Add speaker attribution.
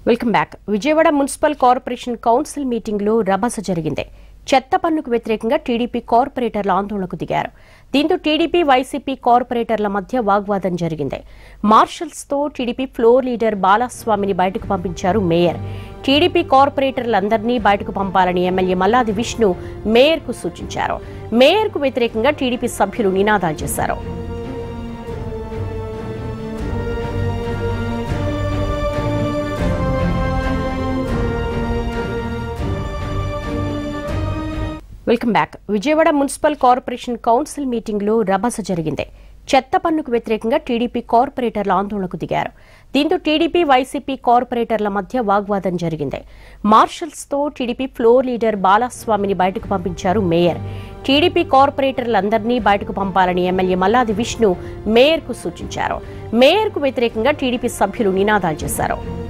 Speaker 1: welcome back Vijayawada municipal corporation council meeting లో రభస జరిగింది చెత్త పన్నుకు వ్యతిరేకంగా టీడీపీ కార్పొరేటర్ల ఆందోళనకు దిగారు దీంతో టీడీపీ వైసీపీ కార్పొరేటర్ల మధ్య వాగ్వాదం జరిగింది మార్షల్స్ తో టీడీపీ ఫ్లోర్ లీడర్ బాలస్వామిని బయటకు పంపించారు మేయర్ టీడీపీ కార్పొరేటర్లందరినీ బయటకు పంపాలని ఎమ్మెల్యే మల్లాది విష్ణు మేయర్ కు సూచించారు మేయర్ కు వ్యతిరేకంగా టీడీపీ సభ్యులు నినాదాలు చేశారు welcome back Vijayawada municipal corporation council meeting లో రభస జరిగింది చెత్త పన్నుకు వ్యతిరేకంగా టీడీపీ కార్పొరేటర్ల ఆందోళనకు దిగారు దీంతో టీడీపీ వైసీపీ కార్పొరేటర్ల మధ్య వాగ్వాదం జరిగింది మార్షల్స్ తో టీడీపీ ఫ్లోర్ లీడర్ బాలస్వామిని బయటకు పంపించారు మేయర్ టీడీపీ కార్పొరేటర్లందరినీ బయటకు పంపాలని ఎమ్మెల్యే మల్లాది విష్ణు మేయర్ కు సూచించారు మేయర్ కు వ్యతిరేకంగా టీడీపీ సభ్యులు నినాదాలు చేశారు